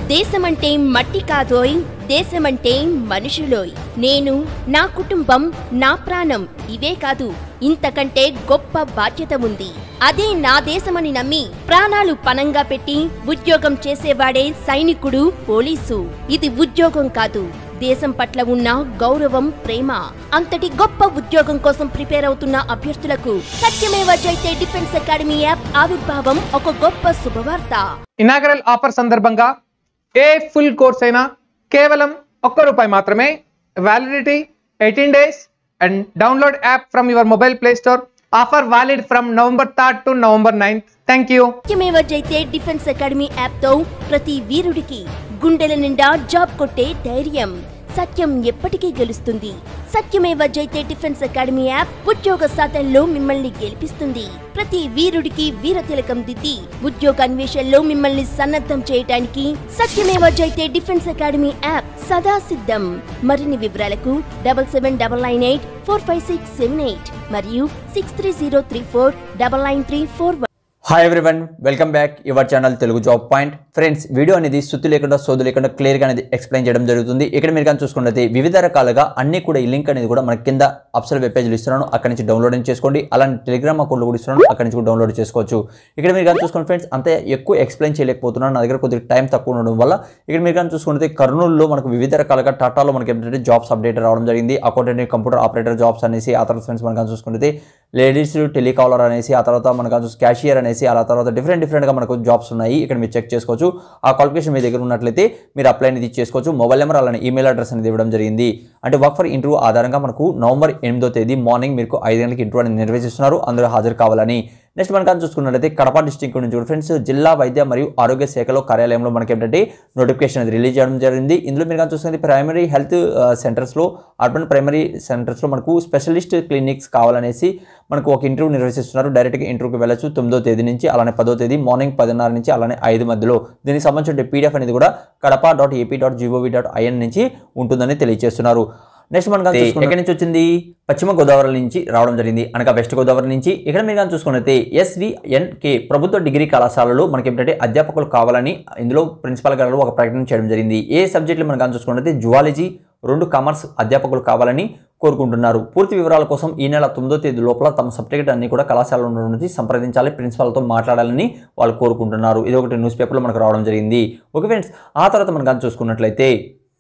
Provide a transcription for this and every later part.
దేశమంటే మట్టి కాదోయ్ దేశమంటే మనుషులోయ్ నేను నా కుటుంబం నా ప్రాణం ఇవే కాదు ఇంతకంటే గొప్ప బాధ్యత ఉంది అదే నా దేశమని నమ్మి ప్రాణాలు పనంగా పెట్టి ఉద్యోగం చేసేవాడే సైనికుడు పోలీసు ఇది ఉద్యోగం కాదు దేశం పట్ల ఉన్న గౌరవం ప్రేమ అంతటి గొప్ప ఉద్యోగం కోసం ప్రిపేర్ అవుతున్న అభ్యర్థులకు సత్యమేవ జైతే డిఫెన్స్ అకాడమీ యాప్ ఆవిర్భావం ఒక గొప్ప శుభవార్త ఇనాగరల్ ఆఫర్ సందర్భంగా ఏ ఫుల్ కోర్స్ అయినా కేవలం ఒక్క రూపాయి మాత్రమే validity eighteen days and download app from your mobile play store offer valid from November third to November ninth thank you సత్యమేవ జైతే డిఫెన్స్ అకాడమీ యాప్ తో ప్రతి వీరుడికి గుండెల నిండా జాబ్ కొట్టే ధైర్యం సత్యం ఎప్పటికీ గెలుస్తుంది సత్యమేవ జైతే డిఫెన్స్ అకాడమీ యాప్ ఉద్యోగ సాధనలో మిమ్మల్ని గెలిపిస్తుంది ప్రతి వీరుడికి వీర తిలకం దిద్ది ఉద్యోగ అన్వేషణలో మిమ్మల్ని సన్నద్ధం చేయడానికి సత్యమేవ జైతే డిఫెన్స్ అకాడమీ యాప్ సదా సిద్ధం మరిన్ని వివరాలకు double seven double nine eight four five six seven eight మరియు six three zero three four double nine three four hi everyone welcome back your channel Telugu job point friends video అనేది సుత్తి లేకుండా సోదు లేకుండా క్లియర్గా అనేది ఎక్స్ప్లెయిన్ చేయడం జరుగుతుంది ఇక్కడ మీరు కానీ చూసుకున్నట్లయితే వివిధ రకాలుగా అన్ని కూడా ఈ లింక్ అనేది కూడా మన కింద అప్సల్ వెబ్ పేజ్లు ఇస్తున్నాను అక్కడి నుంచి డౌన్లోడ్ చేసుకోండి అలాంటి టెలిగ్రామ్ అకౌంట్లో కూడా ఇస్తున్నాను అక్కడి నుంచి కూడా డౌన్లోడ్ చేసుకోవచ్చు ఇక్కడ మీరు కానీ చూసుకోండి ఫ్రెండ్స్ అంతే ఎక్కువ ఎక్స్ప్లెయిన్ చేయలేకపోతున్నాను నా దగ్గర కొద్దిగా టైం తక్కువ ఉండడం వల్ల ఇక్కడ మీరు కానీ చూసుకుంటే కర్నూలులో మనకు వివిధ రకాలుగా టాటాలో మనకి ఏంటంటే జాబ్స్ అప్డేట్ రావడం జరిగింది అకౌంటెంట్ కంప్యూటర్ ఆపరేటర్ జాబ్స్ అనేసి ఆ తర్వాత ఫ్రెండ్స్ మనం కానీ చూసుకుంటే లేడీస్ టెలికాలర్ అనేసి ఆ తర్వాత మనకు చూసి క్యాషియర్ అనేసి ఆ తర్వాత డిఫరెంట్ డిఫరెంట్గా మనకు జాబ్స్ ఉన్నాయి ఇక్కడ మీరు చెక్ చేసుకోవచ్చు ఆ క్వాలిఫికేషన్ మీ దగ్గర ఉన్నట్లయితే మీరు అప్లై అనేది చేసుకోవచ్చు మొబైల్ నెంబర్ అలానే ఈమెయిల్ అడ్రస్ అనేది ఇవ్వడం జరిగింది అంటే వర్క్ ఫర్ ఇంటర్వ్యూ ఆధారంగా మనకు నవంబర్ ఎనిమిదో తేదీ మార్నింగ్ మీకు ఐదు గంటలకు ఇంటర్వ్యూ అనేది నిర్వహిస్తున్నారు అందులో హాజరు కావాలని నెక్స్ట్ మనం కానీ చూసుకున్నట్లయితే కడప డిస్టిక్ నుంచి కూడా ఫ్రెండ్స్ జిల్లా వైద్య మరియు ఆరోగ్య శాఖలో కార్యాలయంలో మనకి ఏంటంటే నోటిఫికేషన్ అనేది రిలీజ్ చేయడం జరిగింది ఇందులో మీరు కానీ చూసుకుంటే ప్రైమరీ హెల్త్ సెంటర్స్లో అర్బన్ ప్రైమరీ సెంటర్స్లో మనకు స్పెషలిస్ట్ క్లినిక్స్ కావాలనేసి మనకు ఒక ఇంటర్వ్యూ నిర్వహిస్తున్నారు డైరెక్ట్గా ఇంటర్వ్యూకి వెళ్ళచ్చు తొమ్మిదో తేదీ నుంచి అలానే పదో తేదీ మార్నింగ్ పదిన్నర నుంచి అలానే ఐదు మధ్యలో దీనికి సంబంధించిన పీడిఎఫ్ అనేది కూడా Kadapa dot AP dot GOV dot IN నుంచి ఉంటుందని తెలియజేస్తున్నారు నెక్స్ట్ మనం కానీ చూసుకుంటే ఎక్కడి నుంచి వచ్చింది పశ్చిమ గోదావరి నుంచి రావడం జరిగింది అనగా వెస్ట్ గోదావరి నుంచి ఇక్కడ మీరు కానీ చూసుకున్నట్లయితే ఎస్విఎన్కే ప్రభుత్వ డిగ్రీ కళాశాలలో మనకి ఏంటంటే అధ్యాపకులు కావాలని ఇందులో ప్రిన్సిపల్ గారు ఒక ప్రకటన చేయడం జరిగింది ఏ సబ్జెక్టులు మనం కానీ చూసుకున్నట్లయితే జువాలజీ రెండు కామర్స్ అధ్యాపకులు కావాలని కోరుకుంటున్నారు పూర్తి వివరాల కోసం ఈ నెల తొమ్మిదో తేదీ లోపల తమ సబ్జెక్ట్ అన్ని కూడా కళాశాల నుంచి సంప్రదించాలి ప్రిన్సిపాల్తో మాట్లాడాలని వాళ్ళు కోరుకుంటున్నారు ఇది ఒకటి న్యూస్ పేపర్లో మనకు రావడం జరిగింది ఓకే ఫ్రెండ్స్ ఆ తర్వాత మనం కానీ చూసుకున్నట్లయితే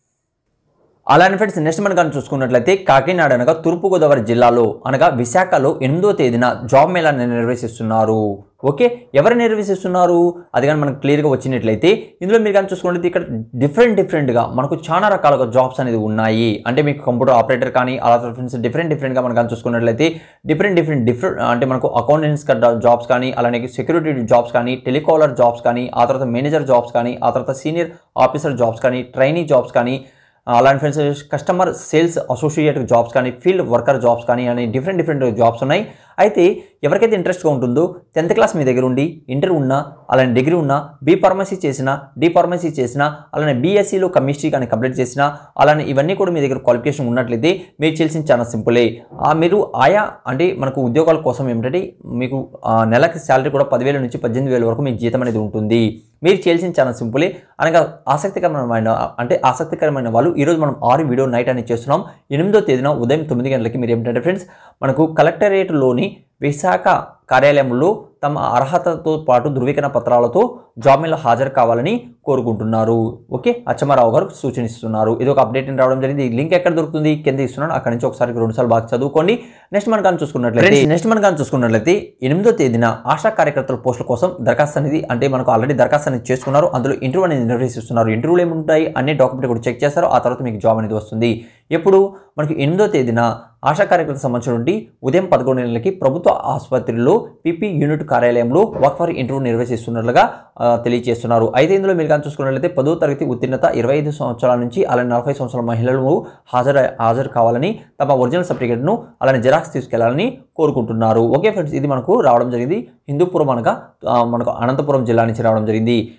అలానే ఫ్రెండ్స్ నెక్స్ట్ మనం కానీ చూసుకున్నట్లయితే కాకినాడ అనగా తూర్పుగోదావరి జిల్లాలో అనగా విశాఖలో ఎనిమిదో తేదీన జాబ్ మేళాన్ని నిర్వహిస్తున్నారు ఓకే ఎవరు నిర్వహిస్తున్నారు అది కానీ మనకు క్లియర్గా వచ్చినట్లయితే ఇందులో మీరు కానీ చూసుకున్నట్లయితే ఇక్కడ డిఫరెంట్ డిఫరెంట్గా మనకు చాలా రకాలుగా జాబ్స్ అనేది ఉన్నాయి అంటే మీకు కంప్యూటర్ ఆపరేటర్ కానీ అలా ఫ్రెండ్స్ డిఫరెంట్ డిఫరెంట్గా మనం కానీ చూసుకున్నట్లయితే డిఫరెంట్ డిఫరెంట్ డిఫరెంట్ అంటే మనకు అకౌంటెంట్స్ జాబ్స్ కానీ అలానే సెక్యూరిటీ జాబ్స్ కానీ టెలికాలర్ జాబ్స్ కానీ ఆ తర్వాత మేనేజర్ జాబ్స్ కానీ ఆ తర్వాత సీనియర్ ఆఫీసర్ జాబ్స్ కానీ ట్రైనీ జాబ్స్ కానీ అలాంటి friends customer sales associate jobs కానీ ఫీల్డ్ వర్కర్ జాబ్స్ కానీ అని డిఫరెంట్ డిఫరెంట్ జాబ్స్ ఉన్నాయి అయితే ఎవరికైతే ఇంట్రెస్ట్గా ఉంటుందో టెన్త్ క్లాస్ మీ దగ్గర ఉండి ఇంటర్ ఉన్నా అలానే డిగ్రీ ఉన్నా బీ ఫార్మసీ చేసిన డి ఫార్మసీ చేసిన అలానే బీఎస్సీలో కెమిస్ట్రీ కానీ కంప్లీట్ చేసిన అలానే ఇవన్నీ కూడా మీ దగ్గర క్వాలిఫికేషన్ ఉన్నట్లయితే మీరు చేసిన చాలా సింపులే ఆ మీరు ఆయా అంటే మనకు ఉద్యోగాల కోసం ఏమిటంటే మీకు ఆ, నెలకి శాలరీ కూడా పదివేల నుంచి పద్దెనిమిది వేల వరకు మీ జీతం అనేది ఉంటుంది మీరు చేయాల్సిన చాలా సింపులే అనగా ఆసక్తికరమైన అంటే ఆసక్తికరమైన వాళ్ళు ఈరోజు మనం ఆరు వీడియో నైట్ అనేది చేస్తున్నాం ఎనిమిదో తేదీన ఉదయం తొమ్మిది గంటలకి మీరు ఏమిటంటే ఫ్రెండ్స్ మనకు కలెక్టరేట్లోని విశాఖ కార్యాలయంలో తమ అర్హతతో పాటు ధృవీకరణ పత్రాలతో జాబ్ మీద హాజరు కావాలని కోరుకుంటున్నారు ఓకే అచ్చమారావు గారు సూచనిస్తున్నారు ఇది ఒక అప్డేట్ రావడం జరిగింది ఈ లింక్ ఎక్కడ దొరుకుతుంది కింద ఇస్తున్నాను అక్కడ నుంచి ఒకసారి రెండు సార్లు బాగా చదువుకోండి నెక్స్ట్ మనం కానీ చూసుకున్నట్లయితే నెక్స్ట్ మనం కానీ చూసుకున్నట్లయితే ఎనిమిదో తేదీన ఆశా కార్యకర్తల పోస్టుల కోసం దరఖాస్తు అనేది అంటే మనకు ఆల్రెడీ దరఖాస్తు అనేది చేసుకున్నారు అందులో ఇంటర్వ్యూ అనేది నిర్వహిస్తున్నారు ఇంటర్వ్యూలు ఏముంటాయి అన్ని డాక్యుమెంట్ కూడా చెక్ చేస్తారు ఆ తర్వాత మీకు జాబ్ అనేది వస్తుంది ఎప్పుడు మనకి ఎనిమిదో తేదీన ఆశా కార్యకర్తలకు సంబంధించి ఉదయం పదకొండు గంటలకి ప్రభుత్వ ఆసుపత్రిలో పిపి యూనిట్ కార్యాలయంలో వర్క్ ఫర్ ఇంటర్వ్యూ నిర్వహిస్తున్నట్లుగా ఆ, తెలియజేస్తున్నారు అయితే ఇందులో మీరు కానీ చూసుకున్నట్లయితే పదో తరగతి ఉత్తీర్ణత ఇరవై ఐదు సంవత్సరాల నుంచి అలానే నలభై సంవత్సరాల మహిళలు హాజరు హాజరు కావాలని తమ ఒరిజినల్ సర్టిఫికేట్ను అలానే జిరాక్స్ తీసుకెళ్లాలని కోరుకుంటున్నారు ఓకే ఫ్రెండ్స్ ఇది మనకు రావడం జరిగింది హిందూపురం అనగా ఆ, మనకు అనంతపురం జిల్లా నుంచి రావడం జరిగింది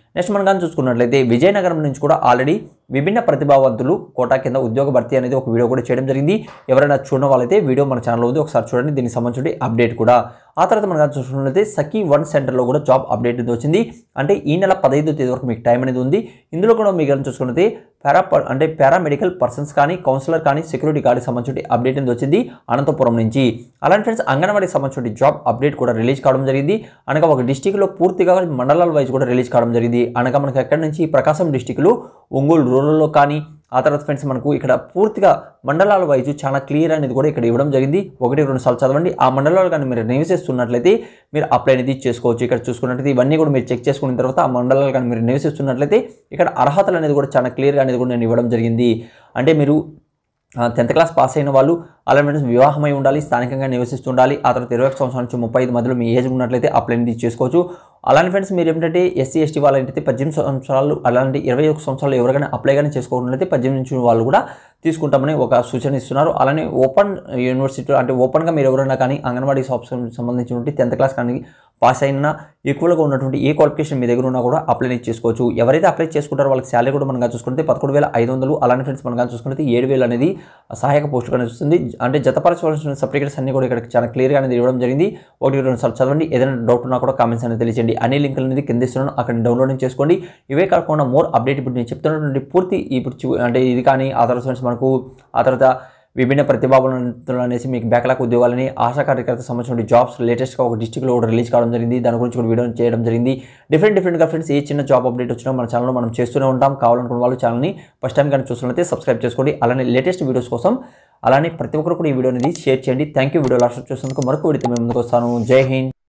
నెక్స్ట్ మనం కానీ చూసుకున్నట్లయితే విజయనగరం నుంచి కూడా ఆల్రెడీ విభిన్న ప్రతిభావంతులు కోటా కింద ఉద్యోగ భర్తీ అనేది ఒక వీడియో కూడా చేయడం జరిగింది ఎవరైనా చూడని వాళ్ళైతే వీడియో మన ఛానల్లో ఉంది ఒకసారి చూడండి దీనికి సంబంధించి అప్డేట్ కూడా ఆ తర్వాత మనం కానీ చూసుకున్నట్లయితే సఖీ వన్ సెంటర్లో కూడా జాబ్ అప్డేట్ అనేది వచ్చింది అంటే ఈ నెల పదహైదో తేదీ వరకు మీకు టైం అనేది ఉంది ఇందులో కూడా మీకు కానీ చూసుకున్నట్లయితే పారా అంటే పారామెడికల్ పర్సన్స్ కానీ కౌన్సిలర్ కానీ సెక్యూరిటీ గార్డ్కి సంబంధించి అప్డేట్ అనేది వచ్చింది అనంతపురం నుంచి అలాంటి ఫ్రెండ్స్ అంగన్వాడీకి సంబంధించిన జాబ్ అప్డేట్ కూడా రిలీజ్ కావడం జరిగింది అనగా ఒక డిస్టిక్లో పూర్తిగా మండలాల వైజ్ కూడా రిలీజ్ కావడం జరిగింది అనగా మనకి ఎక్కడి నుంచి ప్రకాశం డిస్టిక్లో ఒంగోలు రూరల్లో కానీ ఆ తర్వాత ఫ్రెండ్స్ మనకు ఇక్కడ పూర్తిగా మండలాల వైజ్ చాలా క్లియర్ అనేది కూడా ఇక్కడ ఇవ్వడం జరిగింది ఒకటి రెండు సార్లు చదవండి ఆ మండలాలు కానీ మీరు నివసిస్తున్నట్లయితే మీరు అప్లై అనేది చేసుకోవచ్చు ఇక్కడ చూసుకున్నట్లయితే ఇవన్నీ కూడా మీరు చెక్ చేసుకున్న తర్వాత ఆ మండలాలు కానీ మీరు నివసిస్తున్నట్లయితే ఇక్కడ అర్హతలు అనేది కూడా చాలా క్లియర్గా అనేది కూడా నేను ఇవ్వడం జరిగింది అంటే మీరు టెన్త్ క్లాస్ పాస్ అయిన వాళ్ళు అలాంటి ఫ్రెండ్స్ వివాహమై ఉండాలి స్థానికంగా నివసిస్తుండాలి ఆ తర్వాత ఇరవై ఒక సంవత్సరాల నుంచి ముప్పై ఐదు మధ్యలో మీ ఏజ్ ఉన్నట్లయితే అప్లై అనేది చేసుకోవచ్చు అలాంటి ఫ్రెండ్స్ మీరు ఏంటంటే ఎస్సీ ఎస్టీ వాళ్ళంటే పద్దెనిమిది సంవత్సరాలు అలాంటి ఇరవై ఒక సంవత్సరాలు ఎవరికైనా అప్లై కానీ చేసుకోవాలంటే పద్దెనిమిది నుంచి వాళ్ళు కూడా తీసుకుంటామని ఒక సూచన ఇస్తున్నారు అలానే ఓపెన్ యూనివర్సిటీ అంటే ఓపెన్గా మీరు ఎవరైనా కానీ అంగన్వాడీ షాప్స్ సంబంధించినటువంటి టెన్త్ క్లాస్ కానీ పాస్ అయినా ఈక్వల్గా ఉన్నటువంటి ఏ క్వాలిఫికేషన్ మీ దగ్గర ఉన్నా కూడా అప్లై అనేది చేసుకోవచ్చు ఎవరైతే అప్లై చేసుకుంటారో వాళ్ళకి శాలరీ కూడా మనం చూసుకుంటే పదకొండు వేల ఐదు వందలు అలానే ఫ్రెండ్స్ మనం చూసుకుంటే ఏడు వేలు అనేది సహాయక పోస్టులు అనేది వస్తుంది అంటే జతపరచవలసిన సర్టిఫికేట్స్ అన్ని కూడా ఇక్కడ చాలా క్లియర్గా అనేది ఇవ్వడం జరిగింది ఒకటి రెండు సార్లు చదవండి ఏదైనా డౌట్ ఉన్నా కూడా కామెంట్స్ అనేది తెలియజేయండి అన్ని లింకులు అనేది కింద ఇస్తున్నాను అక్కడ డౌన్లోడింగ్ చేసుకోండి ఇవే కాకుండా మోర్ అప్డేట్ ఇప్పుడు నేను చెప్తున్నటువంటి పూర్తి ఇప్పుడు చూ- అంటే ఇది కానీ ఆ తర్వాత ఫ్రెండ్స్ మనకు ఆ తర్వాత విభిన్న ప్రతిభావంతులు అనేసి మీకు బ్యాక్లాక్ ఉద్యోగాలని ఆశా కార్యకర్త సంబంధించిన జాబ్స్ లేటెస్ట్గా ఒక డిస్టిక్లో కూడా రిలీజ్ కావడం జరిగింది దాని గురించి కూడా వీడియో చేయడం జరిగింది డిఫరెంట్ డిఫరెంట్గా ఫ్రెండ్స్ ఏ చిన్న జాబ్ అప్డేట్ వచ్చినా మన ఛానల్లో మనం చేస్తూనే ఉంటాం కావాలనుకున్న వాళ్ళు ఛానల్ని ఫస్ట్ టైం కానీ చూస్తున్నట్లయితే సబ్స్క్రైబ్ చేసుకోండి అలానే లేటెస్ట్ వీడియోస్ కోసం అలానే ప్రతి ఒక్కరు కూడా ఈ వీడియో అనేది షేర్ చేయండి థ్యాంక్ యూ వీడియో లాస్ట్ చూసినందుకు మరొక వీడియోతో మేము ముందుకు వస్తాను జై హింద్